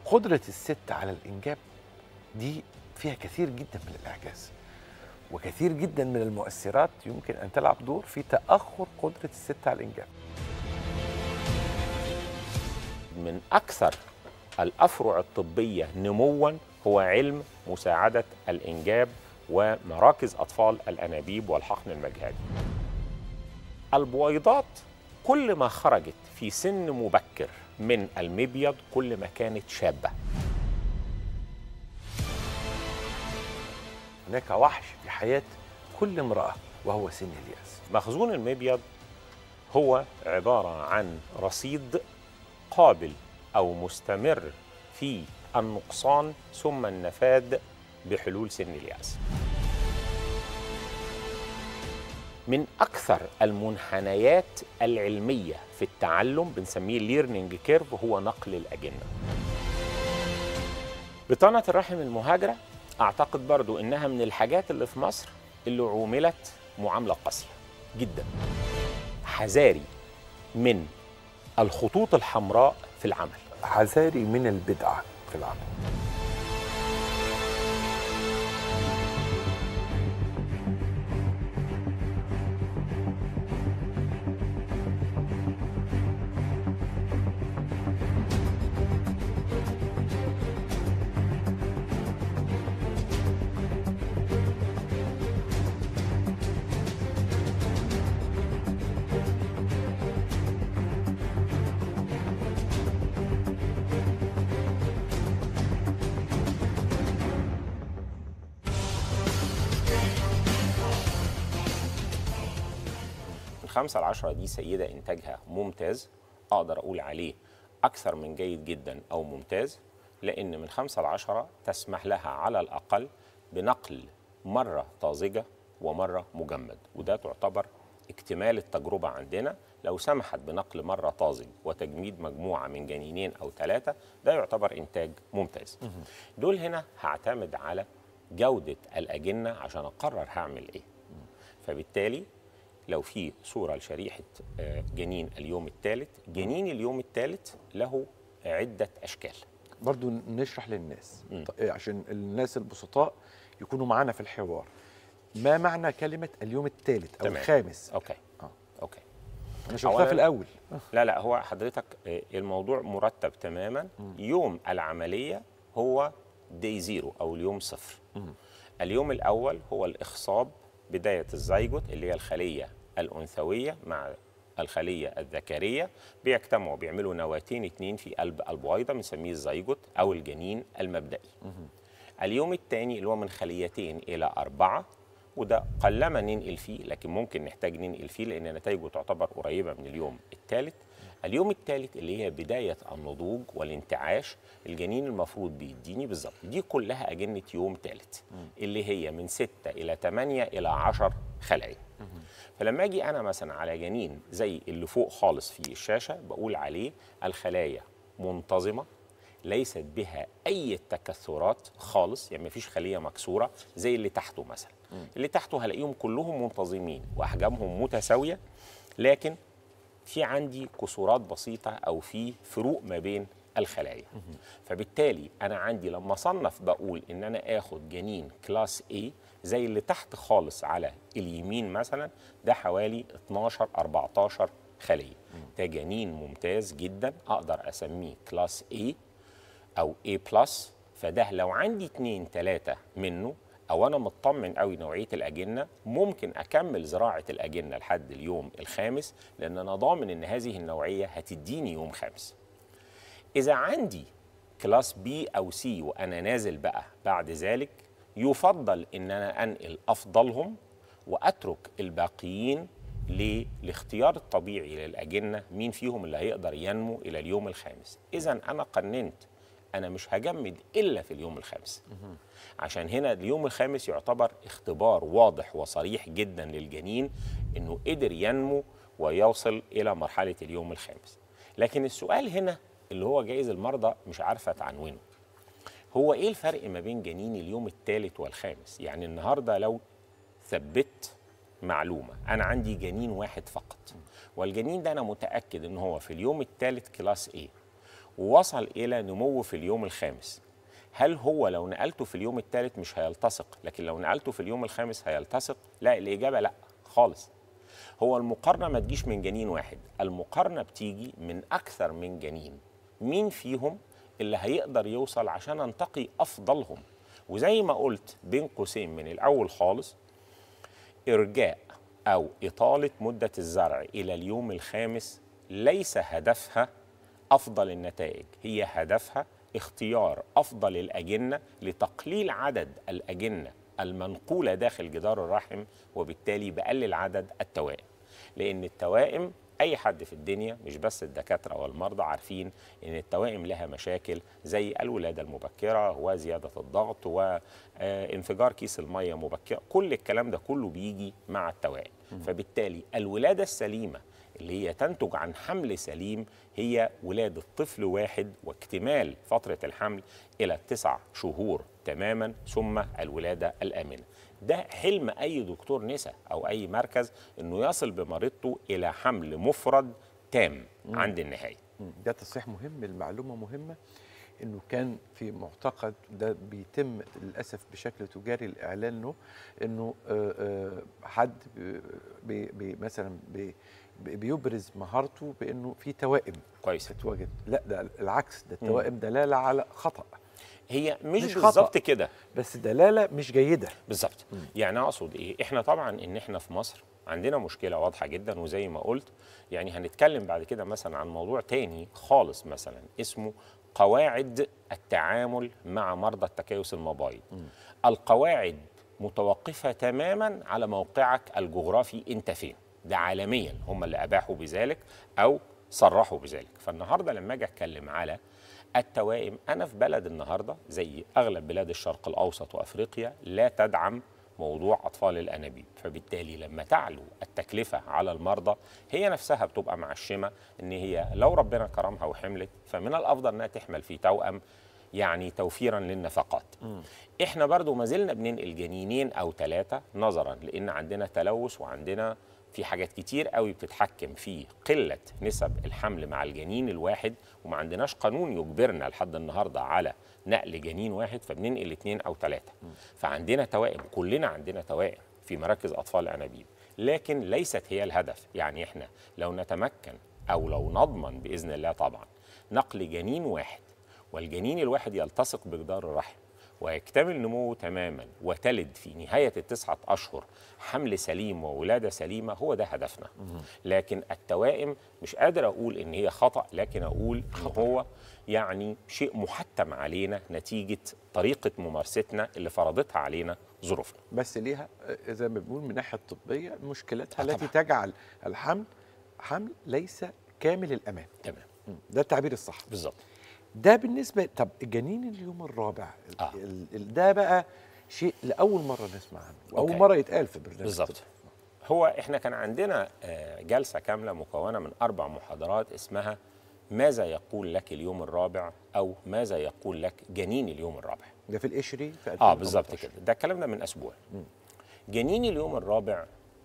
قدره الست على الانجاب دي فيها كثير جدا من الاعجاز وكثير جدا من المؤثرات يمكن ان تلعب دور في تاخر قدره الست على الانجاب من أكثر الأفرع الطبية نموا هو علم مساعدة الإنجاب ومراكز أطفال الأنابيب والحقن المجهري البويضات كل ما خرجت في سن مبكر من المبيض كل ما كانت شابة هناك وحش في حياه كل امراه وهو سن الياس مخزون المبيض هو عبارة عن رصيد قابل أو مستمر في النقصان ثم النفاد بحلول سن اليأس من أكثر المنحنيات العلمية في التعلم بنسميه الليرنينج كيرف هو نقل الأجنة بطانة الرحم المهاجرة أعتقد برضو إنها من الحاجات اللي في مصر اللي عوملت معاملة قاسية جدا حذاري من الخطوط الحمراء في العمل حذاري من البدعه في العمل من خمسة لعشرة دي سيدة إنتاجها ممتاز أقدر أقول عليه أكثر من جيد جدا أو ممتاز لأن من خمسة لعشرة تسمح لها على الأقل بنقل مرة طازجة ومرة مجمد وده تعتبر اكتمال التجربة عندنا لو سمحت بنقل مرة طازج وتجميد مجموعة من جنينين أو ثلاثة ده يعتبر إنتاج ممتاز دول هنا هعتمد على جودة الأجنة عشان أقرر هعمل إيه فبالتالي لو في صورة لشريحة آه، جنين اليوم الثالث جنين اليوم الثالث له عدة أشكال برضو نشرح للناس مم. ط- عشان الناس البسطاء يكونوا معانا في الحوار ما معنى كلمه اليوم الثالث او تمام. الخامس أوكي آه. أوكي انا شفتها في أولاً- الاول لا لا هو حضرتك آه، الموضوع مرتب تماما يوم العملية هو دي زيرو أو اليوم صفر اليوم الأول هو الإخصاب بداية الزيجوت اللي هي الخلية الأنثوية مع الخلية الذكرية بيجتمعوا بيعملوا نواتين اتنين في قلب البويضة بنسميه الزيجوت أو الجنين المبدئي اليوم الثاني اللي هو من خليتين إلى أربعة وده قلما ننقل فيه لكن ممكن نحتاج ننقل فيه لأن نتائجه تعتبر قريبة من اليوم الثالث اليوم الثالث اللي هي بداية النضوج والانتعاش الجنين المفروض بيديني بالظبط دي كلها أجنة يوم ثالث اللي هي من 6 إلى 8 إلى 10 خلايا فلما أجي أنا مثلا على جنين زي اللي فوق خالص في الشاشة بقول عليه الخلايا منتظمة ليست بها اي تكثرات خالص يعني مفيش خليه مكسوره زي اللي تحته مثلا اللي تحته هلاقيهم كلهم منتظمين واحجامهم متساويه لكن في عندي كسورات بسيطه او في فروق ما بين الخلايا فبالتالي انا عندي لما اصنف بقول ان انا اخد جنين كلاس A زي اللي تحت خالص على اليمين مثلا ده حوالي 12 14 خليه ده جنين ممتاز جدا اقدر اسميه كلاس A او A بلس فده لو عندي اتنين تلاتة منه او انا مطمن قوي نوعيه الاجنه ممكن اكمل زراعه الاجنه لحد اليوم الخامس لان انا ضامن ان هذه النوعيه هتديني يوم خامس اذا عندي كلاس بي او سي وانا نازل بقى بعد ذلك يفضل ان انا انقل افضلهم واترك الباقيين للاختيار الطبيعي للاجنه مين فيهم اللي هيقدر ينمو الى اليوم الخامس اذا انا قننت انا مش هجمد الا في اليوم الخامس عشان هنا اليوم الخامس يعتبر اختبار واضح وصريح جدا للجنين انه قدر ينمو ويوصل الى مرحله اليوم الخامس لكن السؤال هنا اللي هو جايز المرضى مش عارفه تعنونه هو ايه الفرق ما بين جنين اليوم الثالث والخامس يعني النهارده لو ثبت معلومه انا عندي جنين واحد فقط والجنين ده انا متاكد ان هو في اليوم الثالث كلاس A ووصل الى نمو في اليوم الخامس هل هو لو نقلته في اليوم الثالث مش هيلتصق لكن لو نقلته في اليوم الخامس هيلتصق لا الاجابه لا خالص هو المقارنه ما تجيش من جنين واحد المقارنه بتيجي من اكثر من جنين مين فيهم اللي هيقدر يوصل عشان انتقي افضلهم وزي ما قلت بين قوسين من الاول خالص ارجاء او اطاله مده الزرع الى اليوم الخامس ليس هدفها افضل النتائج هي هدفها اختيار افضل الاجنه لتقليل عدد الاجنه المنقوله داخل جدار الرحم وبالتالي بقلل عدد التوائم لان التوائم اي حد في الدنيا مش بس الدكاتره والمرضى عارفين ان التوائم لها مشاكل زي الولاده المبكره وزياده الضغط وانفجار كيس الميه مبكرا كل الكلام ده كله بيجي مع التوائم فبالتالي الولاده السليمه اللي هي تنتج عن حمل سليم هي ولادة طفل واحد واكتمال فترة الحمل إلى تسع شهور تماما ثم الولادة الآمنة ده حلم أي دكتور نساء أو أي مركز أنه يصل بمريضته إلى حمل مفرد تام عند النهاية مم. ده تصحيح مهم المعلومه مهمه انه كان في معتقد ده بيتم للاسف بشكل تجاري الاعلان انه انه آه، آه، حد بي بي مثلا بي بي- بيبرز مهارته بانه في توائم كويس تتواجد لا ده العكس ده التوائم دلاله على خطا هي مش, مش خطأ. بالظبط كده بس دلاله مش جيده بالظبط يعني اقصد ايه احنا طبعا ان احنا في مصر عندنا مشكله واضحه جدا وزي ما قلت يعني هنتكلم بعد كده مثلا عن موضوع تاني خالص مثلا اسمه قواعد التعامل مع مرضى التكيس المبايض القواعد متوقفه تماما على موقعك الجغرافي انت فين ده عالميا هم اللي اباحوا بذلك او صرحوا بذلك فالنهارده لما اجي اتكلم على التوائم انا في بلد النهارده زي اغلب بلاد الشرق الاوسط وافريقيا لا تدعم موضوع اطفال الانابيب فبالتالي لما تعلو التكلفه على المرضى هي نفسها بتبقى معشمه ان هي لو ربنا كرمها وحملت فمن الافضل انها تحمل في توأم يعني توفيرا للنفقات احنا برضو ما زلنا بننقل جنينين او ثلاثه نظرا لان عندنا تلوث وعندنا في حاجات كتير قوي بتتحكم في قله نسب الحمل مع الجنين الواحد وما عندناش قانون يجبرنا لحد النهارده على نقل جنين واحد فبننقل اثنين او ثلاثه فعندنا توائم كلنا عندنا توائم في مراكز اطفال الانابيب لكن ليست هي الهدف يعني احنا لو نتمكن او لو نضمن باذن الله طبعا نقل جنين واحد والجنين الواحد يلتصق بجدار الرحم ويكتمل نموه تماما وتلد في نهاية التسعة أشهر حمل سليم وولادة سليمة هو ده هدفنا لكن التوائم مش قادر أقول إن هي خطأ لكن أقول إن هو يعني شيء محتم علينا نتيجة طريقة ممارستنا اللي فرضتها علينا ظروفنا بس ليها آه، زي ما بنقول من الناحيه الطبيه مشكلتها آه التي طبعاً. تجعل الحمل حمل ليس كامل الامان تمام مم. ده التعبير الصح بالظبط ده بالنسبه طب الجنين اليوم الرابع ال- آه. ال- ال- ده بقى شيء لاول مره نسمع عنه واول أوكي. مره يتقال في برنامج بالظبط الطب. هو احنا كان عندنا آه، جلسه كامله مكونه من اربع محاضرات اسمها ماذا يقول لك اليوم الرابع او ماذا يقول لك جنين اليوم الرابع ده في القشري في اه بالظبط 2018. كده ده الكلام ده من اسبوع جنين اليوم الرابع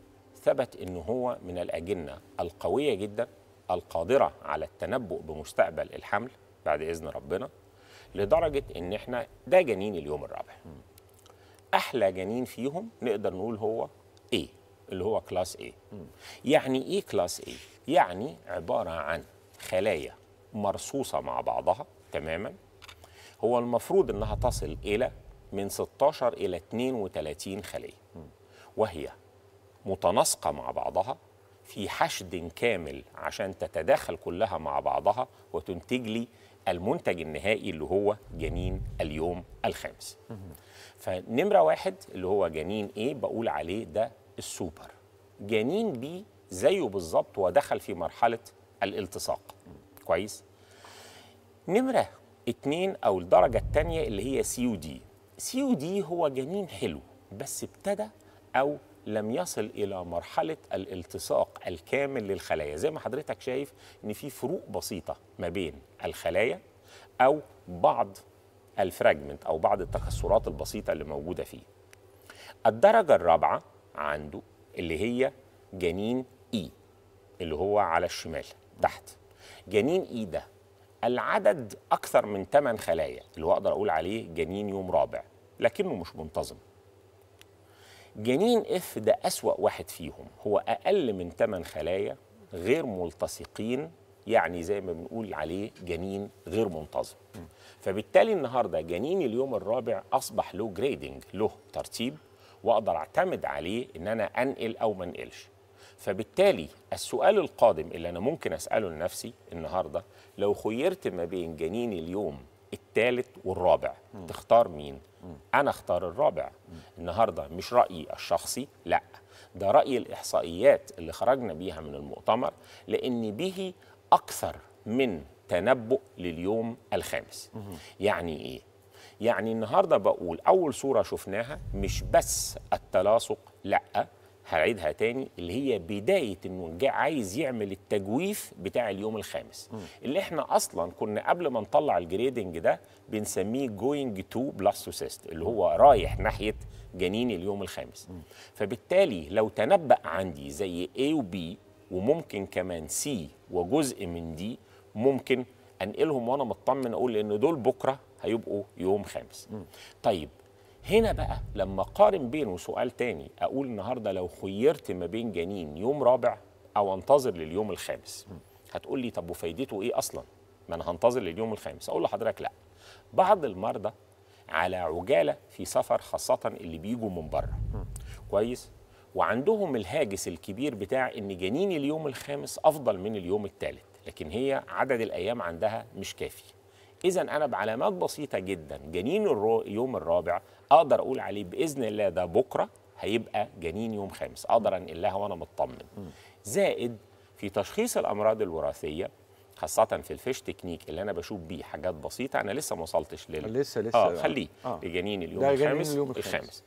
ثبت انه هو من الاجنه القويه جدا القادره على التنبؤ بمستقبل الحمل بعد اذن ربنا لدرجه ان احنا ده جنين اليوم الرابع احلى جنين فيهم نقدر نقول هو ايه اللي هو كلاس ايه يعني ايه كلاس ايه يعني عباره عن خلايا مرصوصه مع بعضها تماما هو المفروض انها تصل الى من 16 الى 32 خليه وهي متناسقه مع بعضها في حشد كامل عشان تتداخل كلها مع بعضها وتنتج لي المنتج النهائي اللي هو جنين اليوم الخامس فنمره واحد اللي هو جنين ايه بقول عليه ده السوبر جنين بي زيه بالظبط ودخل في مرحله الالتصاق كويس نمرة اتنين أو الدرجة التانية اللي هي سي يو دي سي يو دي هو جنين حلو بس ابتدى أو لم يصل إلى مرحلة الالتصاق الكامل للخلايا زي ما حضرتك شايف إن في فروق بسيطة ما بين الخلايا أو بعض الفراجمنت أو بعض التكسرات البسيطة اللي موجودة فيه الدرجة الرابعة عنده اللي هي جنين إي اللي هو على الشمال تحت جنين إي ده العدد اكثر من 8 خلايا اللي هو اقدر اقول عليه جنين يوم رابع لكنه مش منتظم جنين اف ده اسوا واحد فيهم هو اقل من 8 خلايا غير ملتصقين يعني زي ما بنقول عليه جنين غير منتظم فبالتالي النهارده جنين اليوم الرابع اصبح له جريدنج له ترتيب واقدر اعتمد عليه ان انا انقل او ما انقلش فبالتالي السؤال القادم اللي انا ممكن اساله لنفسي النهارده لو خيرت ما بين جنين اليوم الثالث والرابع تختار مين انا اختار الرابع النهارده مش رايي الشخصي لا ده راي الاحصائيات اللي خرجنا بيها من المؤتمر لان به اكثر من تنبؤ لليوم الخامس يعني ايه يعني النهارده بقول اول صوره شفناها مش بس التلاصق لا هعيدها تاني اللي هي بدايه انه جاء عايز يعمل التجويف بتاع اليوم الخامس اللي احنا اصلا كنا قبل ما نطلع الجريدنج ده بنسميه جوينج تو بلاستوسيست اللي هو رايح ناحيه جنين اليوم الخامس فبالتالي لو تنبأ عندي زي A و B وممكن كمان C وجزء من دي ممكن انقلهم وانا مطمن اقول ان دول بكره هيبقوا يوم خامس طيب هنا بقى لما قارن بينه سؤال تاني اقول النهارده لو خيرت ما بين جنين يوم رابع او انتظر لليوم الخامس هتقول لي طب وفايدته ايه اصلا ما انا هنتظر لليوم الخامس اقول لحضرتك لا بعض المرضى على عجاله في سفر خاصه اللي بيجوا من بره كويس وعندهم الهاجس الكبير بتاع ان جنين اليوم الخامس افضل من اليوم الثالث لكن هي عدد الايام عندها مش كافي اذا انا بعلامات بسيطه جدا جنين اليوم الرابع اقدر اقول عليه باذن الله ده بكره هيبقى جنين يوم خامس اقدر انقلها وانا مطمن زائد في تشخيص الامراض الوراثيه خاصة في الفيش تكنيك اللي أنا بشوف بيه حاجات بسيطة أنا لسه ما وصلتش لل لسه لسه آه خليه آه. آه. لجنين اليوم ده جنين الخامس اليوم الخامس. الخامس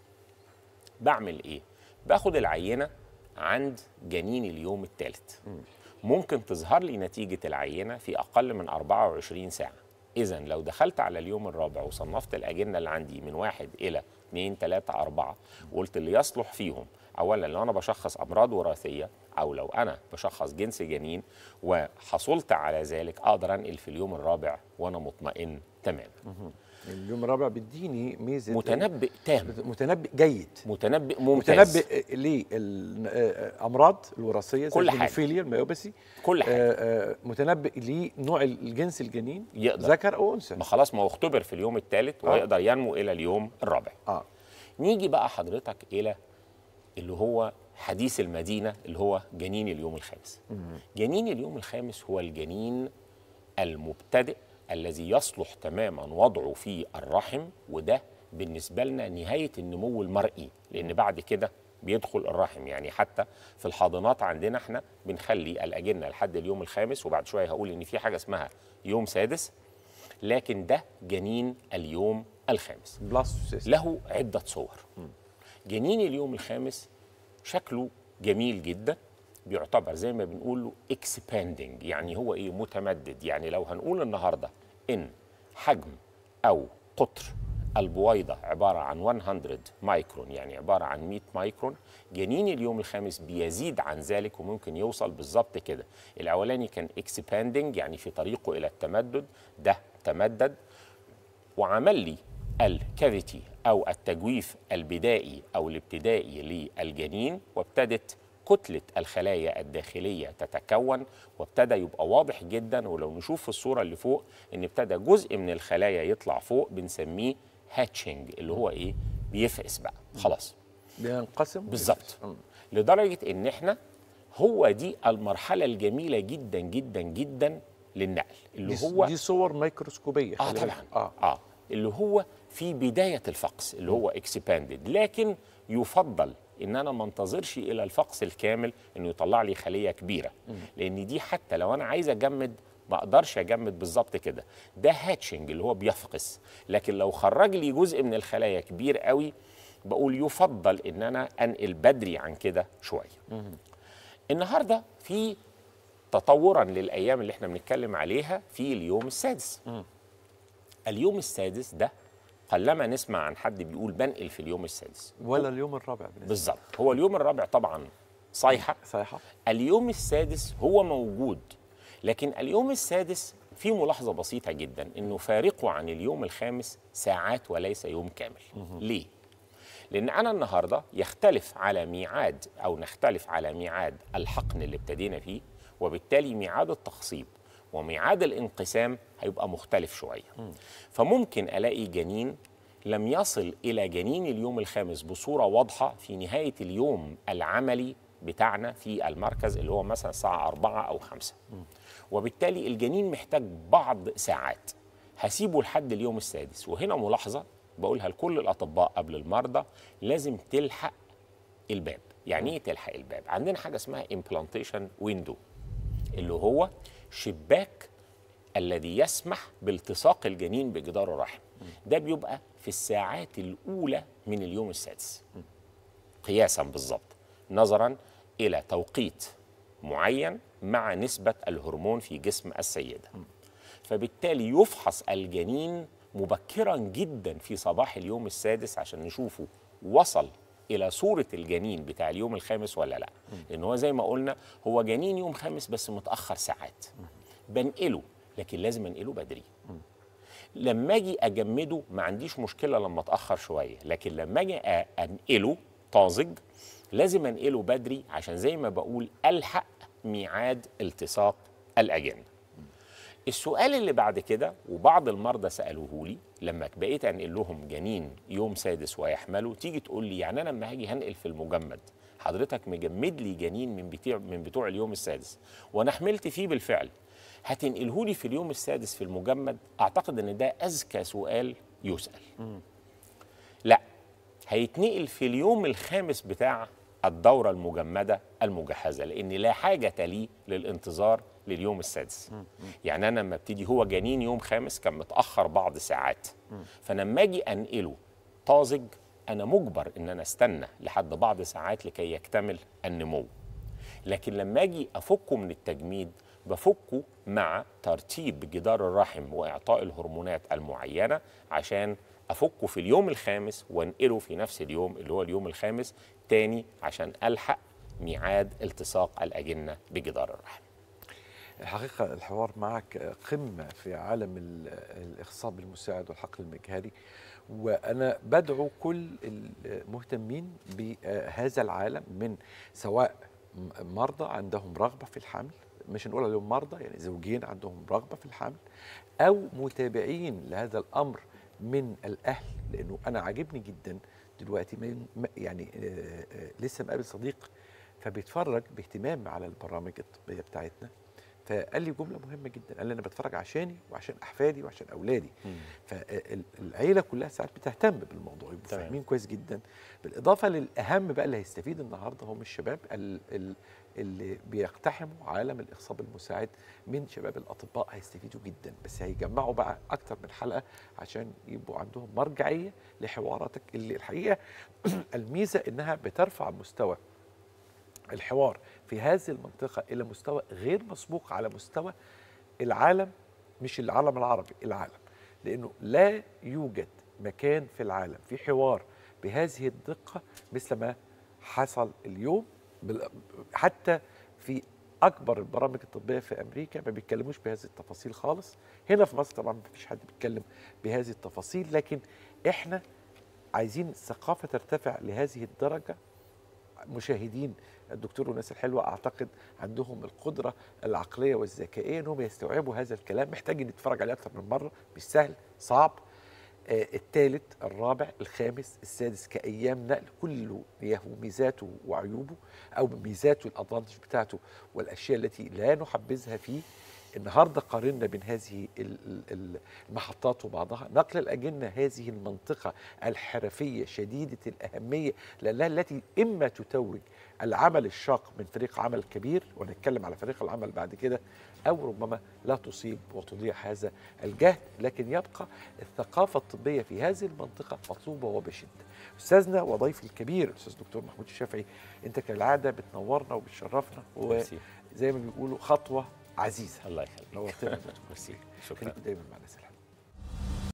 بعمل إيه؟ باخد العينة عند جنين اليوم الثالث ممكن تظهر لي نتيجة العينة في أقل من 24 ساعة إذا لو دخلت على اليوم الرابع وصنفت الأجنة اللي عندي من واحد إلى اثنين ثلاثة أربعة وقلت اللي يصلح فيهم أولا لو أنا بشخص أمراض وراثية أو لو أنا بشخص جنس جنين وحصلت على ذلك أقدر أنقل في اليوم الرابع وأنا مطمئن تماما اليوم الرابع بيديني ميزه متنبئ تام متنبئ جيد متنبئ ممتاز متنبئ للامراض الوراثيه زي كل حاجة. الهيموفيليا الميوباثي كل حاجة. آه، آه، متنبئ لنوع الجنس الجنين يقدر. ذكر او انثى ما خلاص ما هو اختبر في اليوم الثالث آه. ويقدر ينمو إلى اليوم الرابع اه نيجي بقى حضرتك الى اللي هو حديث المدينه اللي هو جنين اليوم الخامس جنين اليوم الخامس هو الجنين المبتدئ الذي يصلح تماما وضعه في الرحم وده بالنسبه لنا نهايه النمو المرئي لان بعد كده بيدخل الرحم يعني حتى في الحاضنات عندنا احنا بنخلي الاجنه لحد اليوم الخامس وبعد شويه هقول ان في حاجه اسمها يوم سادس لكن ده جنين اليوم الخامس بلاستوسيست له عدة صور جنين اليوم الخامس شكله جميل جدا بيعتبر زي ما بنقول له expanding يعني هو ايه متمدد يعني لو هنقول النهارده ان حجم او قطر البويضة عبارة عن 100 مايكرون يعني عبارة عن 100 مايكرون جنين اليوم الخامس بيزيد عن ذلك وممكن يوصل بالظبط كده الأولاني كان expanding يعني في طريقه إلى التمدد ده تمدد وعمل لي الكافيتي او التجويف البدائي او الابتدائي للجنين وابتدت كتله الخلايا الداخليه تتكون وابتدى يبقى واضح جدا ولو نشوف في الصوره اللي فوق ان ابتدى جزء من الخلايا يطلع فوق بنسميه هاتشنج اللي هو ايه بيفقس بقى خلاص بينقسم بالظبط مم. لدرجه ان احنا هو دي المرحله الجميله جدا جدا جدا للنقل اللي دي, هو دي صور ميكروسكوبيه اه خلي طبعا بالك. اه اه اللي هو في بدايه الفقس اللي هو اكسباندد لكن يفضل ان انا ما انتظرش الى الفقس الكامل انه يطلع لي خليه كبيره لان دي حتى لو انا عايز اجمد ما اقدرش اجمد بالظبط كده ده هاتشنج اللي هو بيفقس لكن لو خرج لي جزء من الخلايا كبير قوي بقول يفضل ان انا انقل بدري عن كده شويه النهارده في تطورا للايام اللي احنا بنتكلم عليها في اليوم السادس اليوم السادس ده قلما نسمع عن حد بيقول بنقل في اليوم السادس ولا اليوم الرابع بالنسبه بالظبط هو اليوم الرابع طبعا صيحه صحيحه اليوم السادس هو موجود لكن اليوم السادس في ملاحظه بسيطه جدا انه فارقه عن اليوم الخامس ساعات وليس يوم كامل ليه لان انا النهارده يختلف على ميعاد او نختلف على ميعاد الحقن اللي ابتدينا فيه وبالتالي ميعاد التخصيب وميعاد الانقسام هيبقى مختلف شويه فممكن الاقي جنين لم يصل الى جنين اليوم الخامس بصوره واضحه في نهايه اليوم العملي بتاعنا في المركز اللي هو مثلا الساعه 4 او 5 وبالتالي الجنين محتاج بعض ساعات هسيبه لحد اليوم السادس وهنا ملاحظه بقولها لكل الاطباء قبل المرضى لازم تلحق الباب يعني ايه تلحق الباب عندنا حاجه اسمها امبلانتيشن ويندو اللي هو شباك الذي يسمح بالتصاق الجنين بجدار الرحم ده بيبقى في الساعات الاولى من اليوم السادس قياسا بالظبط نظرا الى توقيت معين مع نسبه الهرمون في جسم السيده فبالتالي يفحص الجنين مبكرا جدا في صباح اليوم السادس عشان نشوفه وصل الى صوره الجنين بتاع اليوم الخامس ولا لا لان هو زي ما قلنا هو جنين يوم خامس بس متاخر ساعات بنقله لكن لازم انقله بدري لما اجي اجمده ما عنديش مشكله لما اتاخر شويه لكن لما اجي أ- انقله طازج لازم انقله بدري عشان زي ما بقول الحق ميعاد التصاق الاجنه السؤال اللي بعد كده وبعض المرضى سالوه لي لما بقيت انقل لهم جنين يوم سادس ويحمله تيجي تقول لي يعني انا لما هاجي هنقل في المجمد حضرتك مجمد لي جنين من بتوع من بتوع اليوم السادس وانا حملت فيه بالفعل هتنقله لي في اليوم السادس في المجمد اعتقد ان ده اذكى سؤال يسال لا هيتنقل في اليوم الخامس بتاع الدورة المجمدة المجهزة لأن لا حاجة لي للانتظار لليوم السادس يعني أنا لما ابتدي هو جنين يوم خامس كان متأخر بعض ساعات فأنا لما أجي أنقله طازج أنا مجبر إن أنا استنى لحد بعض ساعات لكي يكتمل النمو لكن لما اجي افكه من التجميد بفكه مع ترتيب جدار الرحم واعطاء الهرمونات المعينه عشان افكه في اليوم الخامس وانقله في نفس اليوم اللي هو اليوم الخامس تاني عشان الحق ميعاد التصاق الاجنه بجدار الرحم الحقيقة الحوار معك قمة في عالم ال- الإخصاب المساعد والحقل المجهري وأنا بدعو كل المهتمين بهذا العالم من سواء م- مرضى عندهم رغبة في الحمل مش هنقول عليهم مرضى يعني زوجين عندهم رغبة في الحمل أو متابعين لهذا الأمر من الأهل لأنه أنا عاجبني جدا دلوقتي من ما- يعني آه، آه، لسه مقابل صديق فبيتفرج باهتمام على البرامج الطبية بتاعتنا فقال لي جمله مهمه جدا قال لي انا بتفرج عشاني وعشان احفادي وعشان اولادي فالعيله كلها ساعات بتهتم بالموضوع يبقوا تمام. فاهمين كويس جدا بالاضافه للاهم بقى اللي هيستفيد النهارده هم الشباب ال- ال- اللي بيقتحموا عالم الاخصاب المساعد من شباب الاطباء هيستفيدوا جدا بس هيجمعوا بقى اكتر من حلقه عشان يبقوا عندهم مرجعيه لحواراتك اللي الحقيقه الميزه انها بترفع مستوى الحوار في هذه المنطقة إلى مستوى غير مسبوق على مستوى العالم مش العالم العربي العالم لأنه لا يوجد مكان في العالم في حوار بهذه الدقة مثل ما حصل اليوم بال- حتى في أكبر البرامج الطبية في أمريكا ما بيتكلموش بهذه التفاصيل خالص هنا في مصر طبعا ما فيش حد بيتكلم بهذه التفاصيل لكن إحنا عايزين الثقافة ترتفع لهذه الدرجة مشاهدين الدكتور والناس الحلوه اعتقد عندهم القدره العقليه والذكائيه انهم يستوعبوا هذا الكلام محتاجين نتفرج عليه اكثر من مره مش سهل صعب آه الثالث الرابع الخامس السادس كايام نقل كله له ميزاته وعيوبه او ميزاته الادفانتج بتاعته والاشياء التي لا نحبذها فيه النهارده قارنا بين هذه ال- ال- ال- المحطات وبعضها نقل الاجنه هذه المنطقه الحرفيه شديده الاهميه لانها التي اما تتوج العمل الشاق من فريق عمل كبير ونتكلم على فريق العمل بعد كده او ربما لا تصيب وتضيع هذا الجهد لكن يبقى الثقافه الطبيه في هذه المنطقه مطلوبه وبشده استاذنا وضيفي الكبير الاستاذ دكتور محمود الشافعي انت كالعاده بتنورنا وبتشرفنا ميرسي. وزي ما بيقولوا خطوه عزيزه الله يخليك نورتنا يا دكتور ميرسي شكرا خليكم دايما معنا سلام